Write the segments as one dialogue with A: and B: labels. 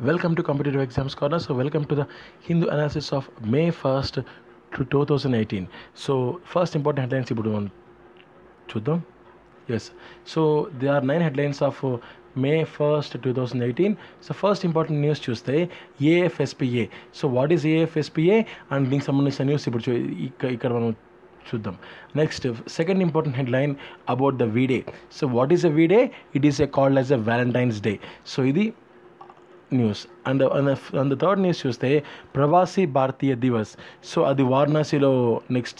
A: Welcome to Competitive Exams Corner. So, welcome to the Hindu analysis of May 1st to 2018. So, first important headlines ఇప్పుడు మనం చూద్దాం yes so they are nine headlines of May first two thousand eighteen so first important news చూస్తే AFSPA so what is AFSPA and దీనికి సంబంధించిన news ఇప్పుడు చూ- ఇక్కడ ఇక్కడ మనం చూద్దాం next second important headline about the V day so what is a V day it is a called as a Valentine's Day so ఇది news and and third news చూస్తే ప్రవాసీ భారతీయ దివస్ సో అది వారణాసిలో నెక్స్ట్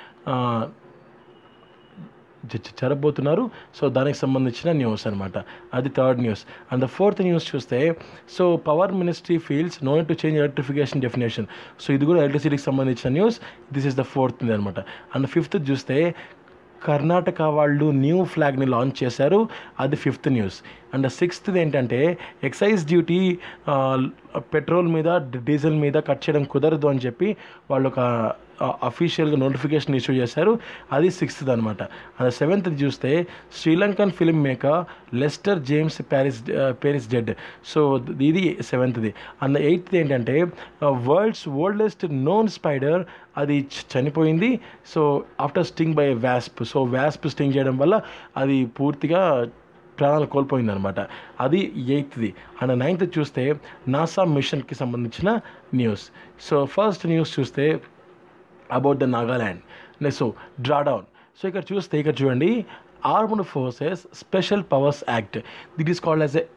A: జరగబోతున్నారు సో దానికి సంబంధించిన న్యూస్ అనమాట అది third news and the fourth news చూస్తే so power ministry fields no to change electrification definition so ఇది కూడా ఎలక్ట్రిసిటీకి సంబంధించిన news this is the fourth అనమాట అండ్ ఫిఫ్త్ చూస్తే కర్ణాటక వాళ్ళు న్యూ ఫ్లాగ్ని లాంచ్ చేశారు అది ఫిఫ్త్ న్యూస్ అండ్ సిక్స్త్ ఏంటంటే ఎక్సైజ్ డ్యూటీ పెట్రోల్ మీద డీజిల్ మీద కట్ చేయడం కుదరదు అని చెప్పి వాళ్ళు ఒక అఫీషియల్గా నోటిఫికేషన్ ఇష్యూ చేశారు అది సిక్స్త్ అనమాట అండ్ సెవెంత్ చూస్తే Sri Lankan film maker Lester James Peries Peries dead so ఇది సెవెంత్ది అండ్ ఎయిత్ ఏంటంటే వరల్డ్స్ ఓల్డెస్ట్ నోన్ స్పైడర్ అది చ- చనిపోయింది so after sting by wasp so wasp sting చేయడం వల్ల అది పూర్తిగా ప్రాణాలు కోల్పోయిందనమాట అది ఎయిత్ది అండ్ నైన్త్ చూస్తే నాసా మిషన్కి సంబంధించిన న్యూస్ సో ఫస్ట్ న్యూస్ చూస్తే about the Nagaland next so drawdown so ఇక్కడ చూస్తే ఇక్కడ చూడండి armed forces special powers act that is called as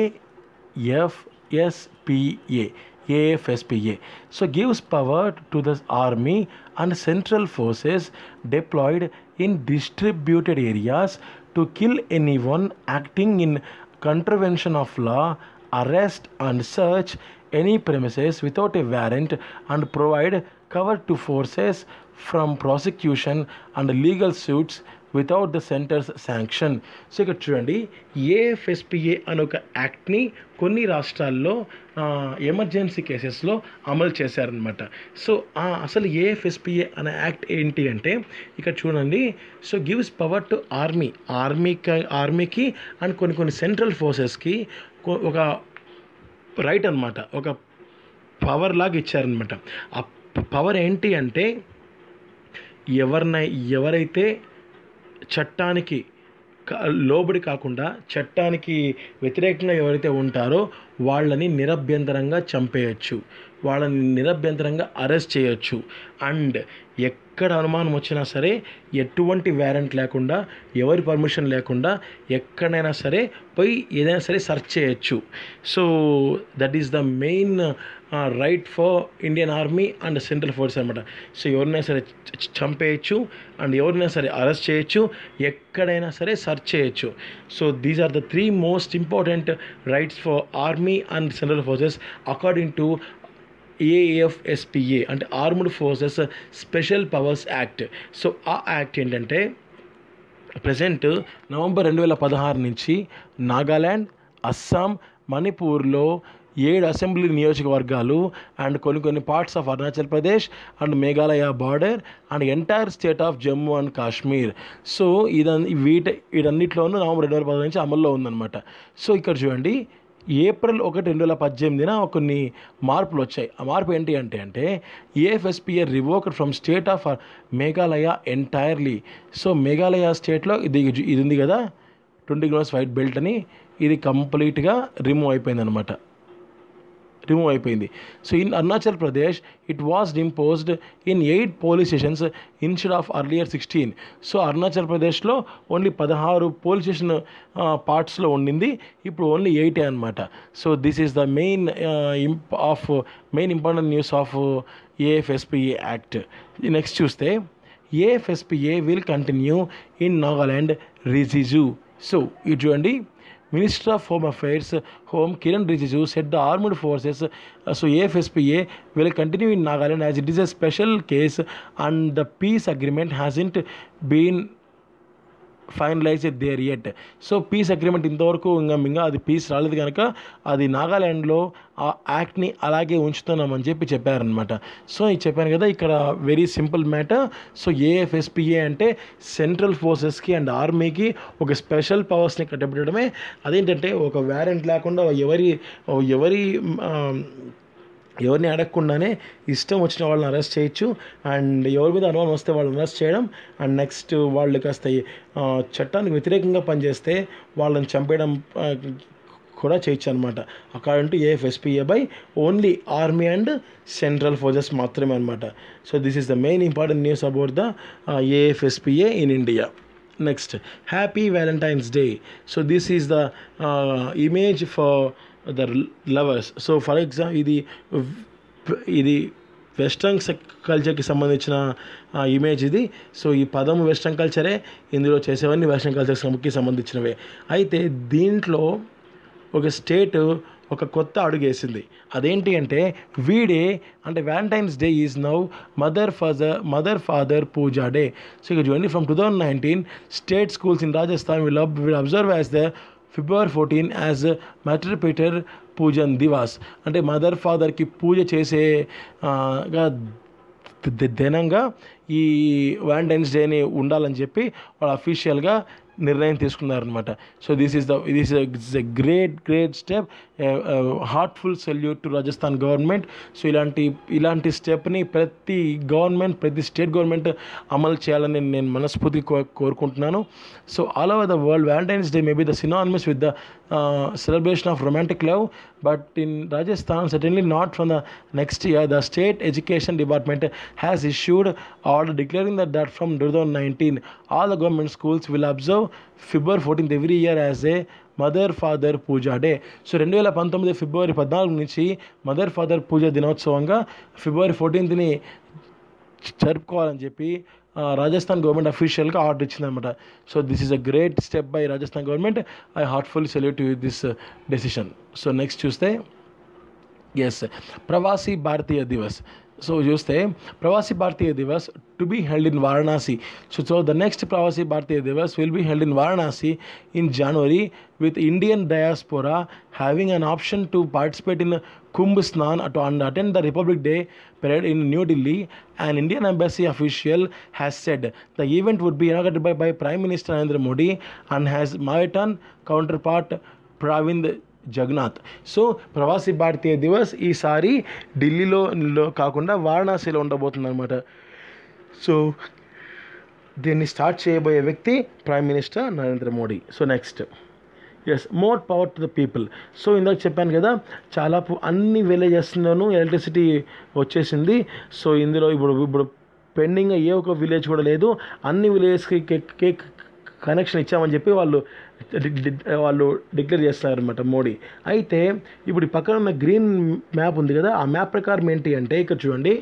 A: AFSPA AFSPA. So gives power to the army and central forces deployed in distributed areas to kill anyone acting in contravention of law, arrest and search any premises without a warrant and provide cover to forces from prosecution and legal suits without the centre's sanction so ఇక్కడ చూడండి AFSPA అనే ఒక యాక్ట్ని కొన్ని రాష్ట్రాల్లో emergency కేసెస్లో అమలు చేశారనమాట so ఆ అసలు ఏఎఫ్ఎస్పిఏ అనే యాక్ట్ ఏంటి అంటే ఇక్కడ చూడండి so gives power to army ఆర్మీకి ఆర్మీకి అండ్ కొన్ని కొన్ని సెంట్రల్ ఫోర్సెస్కి ఒక రైట్ అనమాట ఒక పవర్ లాగా ఇచ్చారనమాట ఆ పవర్ ఏంటి అంటే ఎవరినై ఎవరైతే చట్టానికి క- లోబడి కాకుండా చట్టానికి వ్యతిరేకంగా ఎవరైతే ఉంటారో వాళ్ళని నిరభ్యంతరంగా చంపేయచ్చు వాళ్ళని నిరభ్యంతరంగా అరెస్ట్ చేయొచ్చు అండ్ ఎక్కడ అనుమానం వచ్చినా సరే ఎటువంటి వ్యారెంట్ లేకుండా ఎవరి పర్మిషన్ లేకుండా ఎక్కడైనా సరే పోయి ఏదైనా సరే సెర్చ్ చేయొచ్చు so that is the main right for Indian army and central force అనమాట సో ఎవరినైనా సరే చ- చ- చంపేయచ్చు అండ్ ఎవరినైనా సరే అరెస్ట్ చేయొచ్చు ఎక్కడైనా సరే సెర్చ్ చేయొచ్చు so these are the three most important rights for army and central forces according to AFSPA అంటే armed forces special powers act so ఆ యాక్ట్ ఏంటంటే ప్రజెంట్ నవంబర్ రెండు వేల పదహారు నుంచి నాగాల్యాండ్ అస్సాం మణిపూర్లో ఏడు అసెంబ్లీ నియోజకవర్గాలు అండ్ కొన్ని కొన్ని parts of Arunachal Pradesh and Meghalaya border and entire state of Jammu and Kashmir so ఇదన్ వీట వీటన్నిటిలోనూ నవంబర్ రెండు వేల పదహారు నుంచి అమల్లో ఉందన్నమాట సో ఇక్కడ చూడండి ఏప్రిల్ ఒకటి రెండు వేల పద్దెనిమిదిన కొన్ని మార్పులు వచ్చాయి ఆ మార్పు ఏంటి అంటే అంటే AFSPA revoked from state of Meghalaya entirely so Meghalaya స్టేట్లో ఇది ఇది ఉంది కదా ట్వంటీ కిలోమీటర్స్ వైట్ బెల్ట్ అని ఇది కంప్లీట్గా రిమూవ్ అయిపోయింది అనమాట రిమూవ్ అయిపోయింది so in Arunachal Pradesh it was imposed in eight police stations instead of earlier sixteen so Arunachal ప్రదేశ్లో ఓన్లీ పదహారు పోలీస్ స్టేషన్ పార్ట్స్లో ఉండింది ఇప్పుడు ఓన్లీ ఎయిటే అనమాట so this is the main ఇంప్ of main important news of AFSPA act next చూస్తే AFSPA will continue in Nagaland Rijiju so ఇది చూడండి Minister of Home Affairs, Home Kiran Rijiju said the armed forces, uh, so AFSPA, will continue in Nagaland as it is a special case and the peace agreement hasn't been finalise there yet so peace agreement ఇంతవరకు ఇంకా ఇంకా అది piece రాలేదు కనుక అది నాగాల్యాండ్లో ఆ యాక్ట్ని అలాగే ఉంచుతున్నామని చెప్పి చెప్పారనమాట సో ఇది చెప్పాను కదా ఇక్కడ very simple matter so AFSPA అంటే సెంట్రల్ ఫోర్సెస్కి అండ్ ఆర్మీకి ఒక స్పెషల్ పవర్స్ని కట్టబెట్టడమే అదేంటంటే ఒక వ్యారెంట్ లేకుండా ఎవరి ఎవరి ఆ, ఎవరిని అడగకుండానే ఇష్టం వచ్చిన వాళ్ళని అరెస్ట్ చేయొచ్చు అండ్ ఎవరి మీద అనుమానం వస్తే వాళ్ళని అరెస్ట్ చేయడం అండ్ నెక్స్ట్ వాళ్ళు కాస్త ఆ, చట్టానికి వ్యతిరేకంగా పనిచేస్తే వాళ్ళని చంపేయడం ఆ, కూడా చేయొచ్చు అనమాట according to AFSPA by only army and central forces మాత్రమే అనమాట so this is the main important news about the AFSPA in India next happy Valentine's Day so this is the image for the lovers so for example ఇది ఇది western కల్చర్కి సంబంధించిన image ఇది so ఈ పదం western కల్చరే ఇందులో చేసేవన్నీ western కల్చర్కి సంబంధించినవే అయితే దీంట్లో ఒక స్టేట్ ఒక కొత్త అడుగు వేసింది అదేంటి అంటే వీడే అంటే Valentine's Day is now mother father mother father Puja Day so ఇక చూడండి from two thousand nineteen state schools in Rajasthan will will observe as the February fourteen as Matru Pitru Pujan Diwas అంటే మదర్ ఫాదర్కి పూజ చేసే ఆ, గా ద- ద- దినంగా ఈ వ్యాలంటైన్స్ డేని ఉండాలని చెప్పి వాళ్ళు అఫీషియల్గా నిర్ణయం తీసుకున్నారనమాట so this is the this is a great great step heartful salute to Rajasthan government so ఇలాంటి ఇలాంటి స్టెప్ని ప్రతి గవర్నమెంట్ ప్రతి స్టేట్ గవర్నమెంట్ అమలు చేయాలని నేను మనస్ఫూర్తిగా కో కోరుకుంటున్నాను so all over the world Valentine's Day may be the synonymous with the celebration of romantic love but in rajasthan certainly not from the next year the state education department has issued order declaring that, that from 2019 all the government schools will observe february 14th every year as a mother father Puja Day so రెండు వేల పంతొమ్మిది ఫిబ్రవరి పద్నాలుగు నుంచి mother father పూజ దినోత్సవంగా ఫిబ్రవరి ఫోర్టీన్త్ని జరుపుకోవాలని చెప్పి ఆ, Rajasthan government అఫీషియల్గా ఆర్డర్ ఇచ్చిందనమాట so this is a great step by Rajasthan government I heartful salute this decision so next చూస్తే ఎస్ ప్రవాసీ భారతీయ దివస్ సో చూస్తే Pravasi Bharatiya Divas to be held in Varanasi so so the next Pravasi Bharatiya Divas will be held in Varanasi in January with Indian diaspora having an option to participate in Kumbh snan to and attend the Republic Day parade in New Delhi. An Indian embassy official has said the event would be inaugurated by, by Prime Minister Narendra Modi and has Maritime counterpart Pravind Jagannath so Pravasi Bharatiya Divas ఈసారి ఢిల్లీలో లో కాకుండా వారణాసిలో ఉండబోతుంది అనమాట so దీన్ని start చేయబోయే వ్యక్తి prime minister Narendra Modi so next yes more power to the people so ఇందాక చెప్పాను కదా చాలా పు- అన్ని విలేజెస్లోనూ ఎలక్ట్రిసిటీ వచ్చేసింది సో ఇందులో ఇప్పుడు ఇప్పుడు పెండింగ్ ఏ ఒక విలేజ్ కూడా లేదు అన్ని విలేజెస్కి కనెక్షన్ ఇచ్చామని చెప్పి వాళ్ళు డి- డి- వాళ్ళు డిక్లేర్ చేస్తారనమాట మోడీ అయితే ఇప్పుడు ఈ పక్కన ఉన్న గ్రీన్ మ్యాప్ ఉంది కదా ఆ మ్యాప్ ప్రకారం ఏంటి అంటే ఇక్కడ చూడండి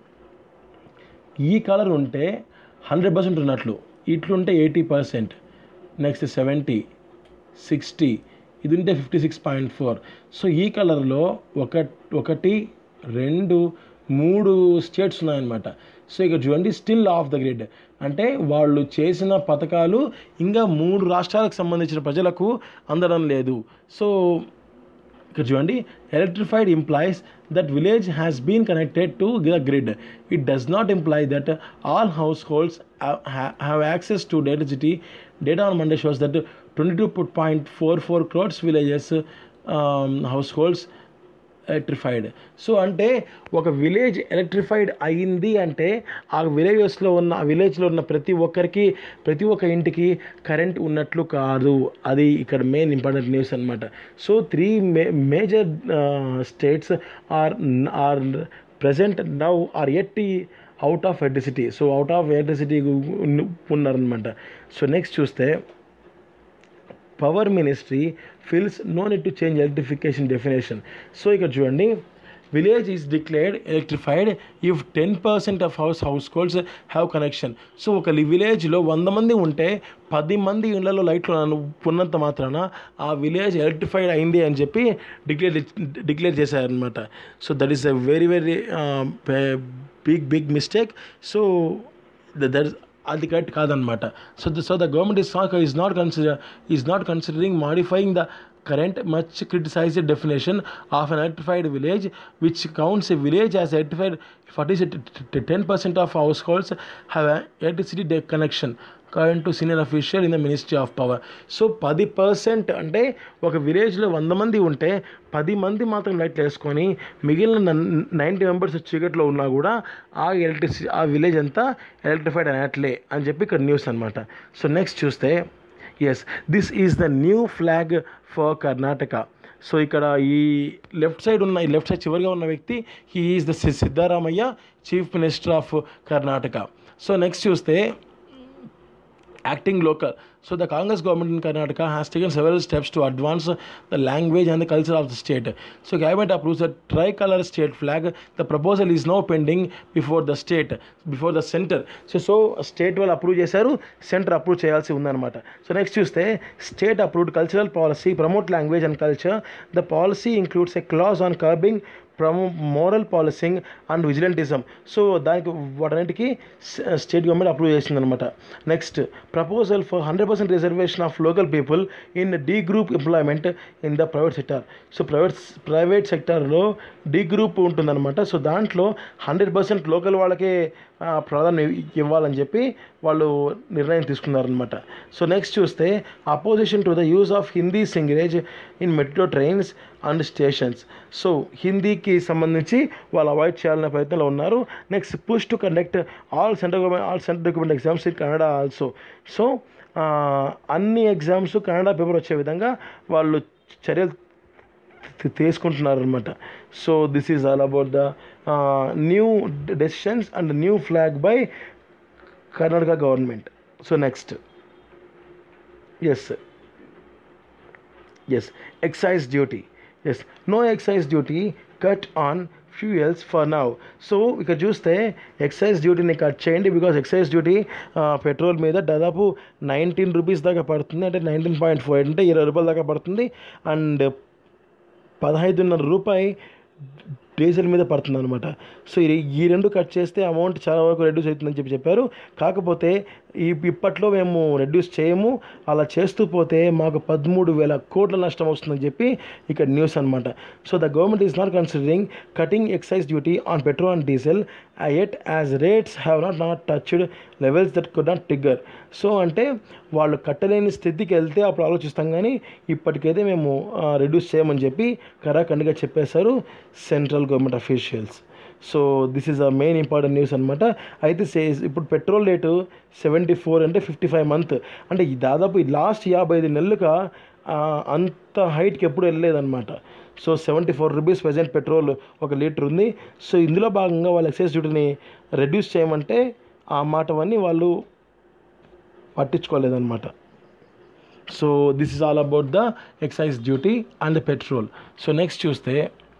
A: ఈ కలర్ ఉంటే హండ్రెడ్ పర్సెంట్ ఉన్నట్లు ఇట్లుంటే eighty percent next seventy sixty ఇది ఉంటే fifty six point four so ఈ కలర్లో ఒక ఒకటి రెండు మూడు స్టేట్స్ ఉన్నాయన్నమాట సో ఇక్కడ చూడండి స్టిల్ ఆఫ్ ద గ్రిడ్ అంటే వాళ్ళు చేసిన పథకాలు ఇంకా మూడు రాష్ట్రాలకు సంబంధించిన ప్రజలకు అందడం లేదు సో ఇక్కడ చూడండి electrified implies that village has been connected to the grid it does not imply that all households have access to electricity data on Monday shows that twenty two point four four crores villages households electrified so అంటే ఒక village electrified అయింది అంటే ఆ విలేజెస్లో ఉన్న ఆ విలేజ్లో ఉన్న ప్రతి ఒక్కరికి ప్రతి ఒక్క ఇంటికి కరెంట్ ఉన్నట్లు కాదు అది ఇక్కడ మెయిన్ ఇంపార్టెంట్ న్యూస్ అనమాట so three may major states are are present now are at out of electricity so out of electricity ఉన్నారనమాట సో నెక్స్ట్ చూస్తే power ministry feels no need to change electrification definition so ఇక్కడ చూడండి village is declared electrified if ten percent of house households have connection so ఒక విలేజ్లో వంద మంది ఉంటే పది మంది ఇళ్లలో లైట్లు ఉన్నంత మాత్రాన ఆ విలేజ్ ఎలక్ట్రిఫైడ్ అయింది అని చెప్పి డిక్లేర్ డిక్లేర్ చేశారనమాట so that is a very very big big mistake so that అది కరెక్ట్ కాదనమాట so the so the government is not is not consider is not considering modifying the current much criticized definition of an electrified village which counts a village as electrified 40 10% of households have a electricity de- connection current to senior official in the ministry of power so పది percent అంటే ఒక విలేజ్లో వంద మంది ఉంటే పది మంది మాత్రం లైట్లు వేసుకొని మిగిలిన నైంటీ మెంబర్స్ చీకట్లో ఉన్నా కూడా ఆ ఎలక్ట్రిసి ఆ విలేజ్ అంతా ఎలక్ట్రిఫైడ్ అయినట్లే అని చెప్పి ఇక్కడ న్యూస్ అనమాట సో నెక్స్ట్ చూస్తే yes this is the new flag for Karnataka so ఇక్కడ ఈ లెఫ్ట్ సైడ్ ఉన్న ఈ లెఫ్ట్ సైడ్ చివరిగా ఉన్న వ్యక్తి he is the Siddaramaiah chief minister of Karnataka so next చూస్తే acting local. So the Congress government in Karnataka has taken several steps to advance the language and the culture of the state. So cabinet approves a tricolor state flag. The proposal is now pending before the state, before the center. So so state వాళ్ళు approve చేశారు centre approve చేయాల్సి ఉందన్నమాట so next చూస్తే state approved cultural policy promote language and culture the policy includes a clause on curbing promo moral policing and vigilantism so దానికి వాటన్నిటికీ state government approve చేసిందనమాట next proposal for hundred percent reservation of local people in D group employment in the private sector so private private సెక్టార్లో D group ఉంటుందన్నమాట so దాంట్లో hundred percent local వాళ్ళకే ఆ, ప్రాధాన్యం ఇవ్వాలని చెప్పి వాళ్ళు నిర్ణయం తీసుకున్నారనమాట సో నెక్స్ట్ చూస్తే opposition to the use of Hindi signage in metro trains and stations so హిందీకి సంబంధించి వాళ్ళు అవాయిడ్ చేయాలనే ప్రయత్నంలో ఉన్నారు next push to conduct all central government all central document exams in Kannada also so అన్ని ఎగ్జామ్స్ కన్నడ పేపర్ వచ్చే విధంగా వాళ్ళు చర్యలు తీ- తీసుకుంటున్నారు అనమాట so this is all about the new decisions and new flag by Karnataka government so next yes yes excise duty yes no excise duty cut on fuels for now so ఇక్కడ చూస్తే excise డ్యూటీని కట్ చేయండి because excise duty petrol మీద దాదాపు nineteen rupees దాకా పడుతుంది అంటే nineteen point four అంటే ఇరవై రూపాయల దాకా పడుతుంది అండ్ పదహైదున్నర రూపాయి డీజిల్ మీద పడుతుంది అనమాట సో ఈ ఈ రెండు కట్ చేస్తే అమౌంట్ చాలా వరకు రెడ్యూస్ అవుతుందని చెప్పి చెప్పారు కాకపోతే ఈ ఇప్పట్లో మేము రెడ్యూస్ చేయము అలా చేస్తూ పోతే మాకు పదమూడు వేల కోట్ల నష్టం వస్తుందని చెప్పి ఇక్కడ న్యూస్ అనమాట so the government is not considering cutting excise duty on petrol and diesel at as rates have not not touched levels that could not trigger so అంటే వాళ్ళు కట్టలేని స్థితికి వెళ్తే అప్పుడు ఆలోచిస్తాం కానీ ఇప్పటికైతే మేము రెడ్యూస్ చేయమని చెప్పి కరాఖండిగా చెప్పేశారు central government officials so this is a main important news అనమాట అయితే సే ఇప్పుడు పెట్రోల్ రేటు సెవెంటీ ఫోర్ అంటే ఫిఫ్టీ ఫైవ్ మంత్ అంటే ఈ దాదాపు ఈ లాస్ట్ యాభై ఐదు నెలలుగా ఆ, అంత హైట్కి ఎప్పుడు వెళ్ళలేదన్నమాట so seventy four rupees present petrol ఒక లీటర్ ఉంది సో ఇందులో భాగంగా వాళ్ళు ఎక్సైజ్ డ్యూటీని రెడ్యూస్ చేయమంటే ఆ మాటవన్నీ వాళ్ళు పట్టించుకోలేదన్నమాట so this is all about the excise duty and the petrol so next చూస్తే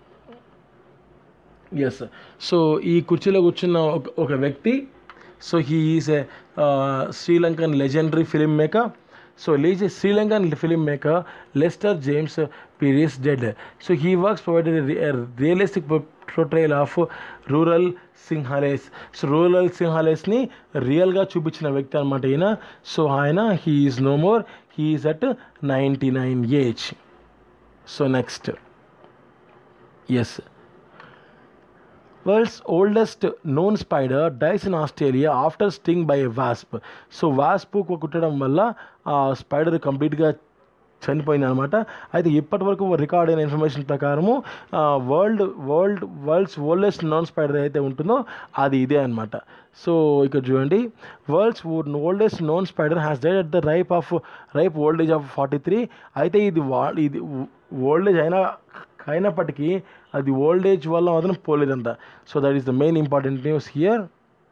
A: ఎస్ సో ఈ కుర్చీలో కూర్చున్న ఒక ఒక వ్యక్తి so he is a Sri Lankan legendary film maker so lease Sri Lankan film maker Lester James Peries dead so he works provided realistic portrayal of rural Sinhalese so rural సింహాలేస్ని రియల్గా చూపించిన వ్యక్తి అనమాట ఈయన సో ఆయన he is no more he is at ninety nine age so next yes world's oldest known spider dies in Australia after sting by a wasp so wasp కుట్టడం వల్ల ఆ స్పైడర్ కంప్లీట్గా చనిపోయింది అనమాట అయితే ఇప్పటి వరకు రికార్డ్ అయిన ఇన్ఫర్మేషన్ ప్రకారము world world world's oldest known spider అయితే ఉంటుందో అది ఇదే అనమాట సో ఇక్కడ చూడండి world's oldest known spider has died at the ripe of ripe old age of forty three అయితే ఇది వా ఇది ఓల్డ్ ఏజ్ అయినా అయినప్పటికీ అది ఓల్డ్ ఏజ్ వల్ల మాత్రం పోలేదంట so that is the main important news here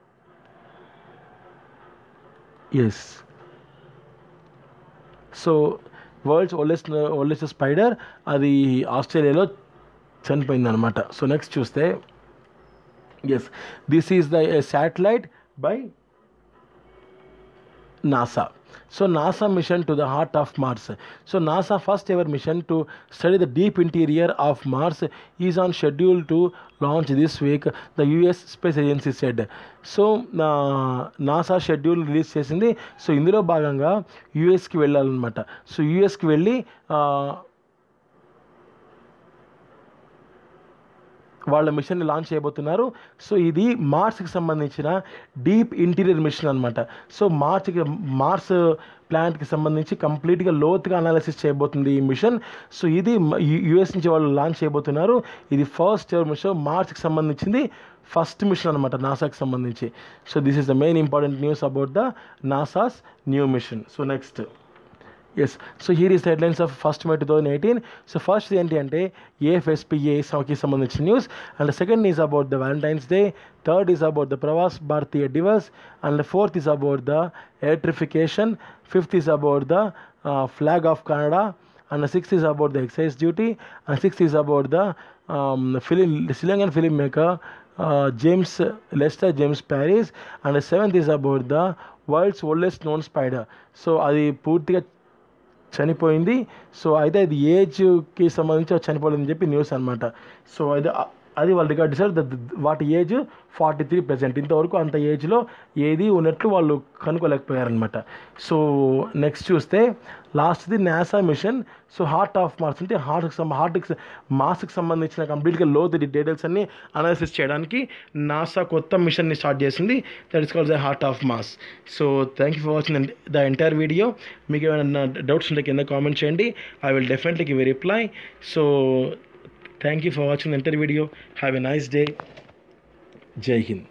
A: yes so world's oldest oldest spider అది ఆస్ట్రేలియాలో చనిపోయింది అనమాట సో నెక్స్ట్ చూస్తే yes this is the satellite by NASA So NASA mission to the heart of Mars. So NASA first ever mission to study the deep interior of Mars is on schedule to launch this week. The US Space Agency said. So NASA schedule release చేసింది so ఇందులో భాగంగా యూఎస్కి వెళ్ళాలన్నమాట so యూఎస్కి వెళ్ళి ఆ, వాళ్ళ మిషన్ని launch చేయబోతున్నారు so ఇది మార్స్కి సంబంధించిన డీప్ ఇంటీరియర్ మిషన్ అనమాట సో మార్స్కి మార్స్ ప్లాంట్కి సంబంధించి కంప్లీట్గా లోతుగా అనాలిసిస్ చేయబోతుంది ఈ మిషన్ సో ఇది యుఎస్ నుంచి వాళ్ళు లాంచ్ చేయబోతున్నారు ఇది ఫస్ట్ ఎవర్ మిషన్ మార్స్కి సంబంధించింది ఫస్ట్ మిషన్ అనమాట నాసాకి సంబంధించి so this is the main important news about the NASA's new mission so next yes so here is the headlines of first May two thousand eighteen so first ఏంటి అంటే ఏఎఫ్ఎస్పిఏకి సంబంధించిన news and second is about the Valentine's Day third is about the Pravas Bharatiya Divas and fourth is about the electrification fifth is about the flag of Canada and the sixth is about the excise duty and sixth is about the um, film the Sri Lankan filmmaker uh, James Lester James Paris and the seventh is about the world's oldest known spider so అది పూర్తిగా చనిపోయింది so అయితే అది ఏజ్కి సంబంధించి అది చనిపోలేదని చెప్పి news అనమాట సో అది అది వాళ్ళు రికార్డ్ చేశారు ద- ద- వాటి ఏజ్ ఫార్టీ త్రీ ప్రజెంట్ ఇంతవరకు అంత ఏజ్లో ఏది ఉన్నట్లు వాళ్ళు కనుక్కోలేకపోయారనమాట సో నెక్స్ట్ చూస్తే లాస్ట్ది NASA mission so heart of Mars అంటే హార్ట్కి సంబ హార్ట్కి మాస్కి సంబంధించిన కంప్లీట్గా లోతు డీటెయిల్స్ అన్ని అనాలిసిస్ చేయడానికి నాసా కొత్త మిషన్ని స్టార్ట్ చేసింది that is called the heart of Mars so thank you for watching the entire video మీకు ఏమైనా డౌట్స్ ఉంటే కింద కామెంట్ చేయండి I will definitely give reply so thank you for watching the entire video have a nice day Jai Hind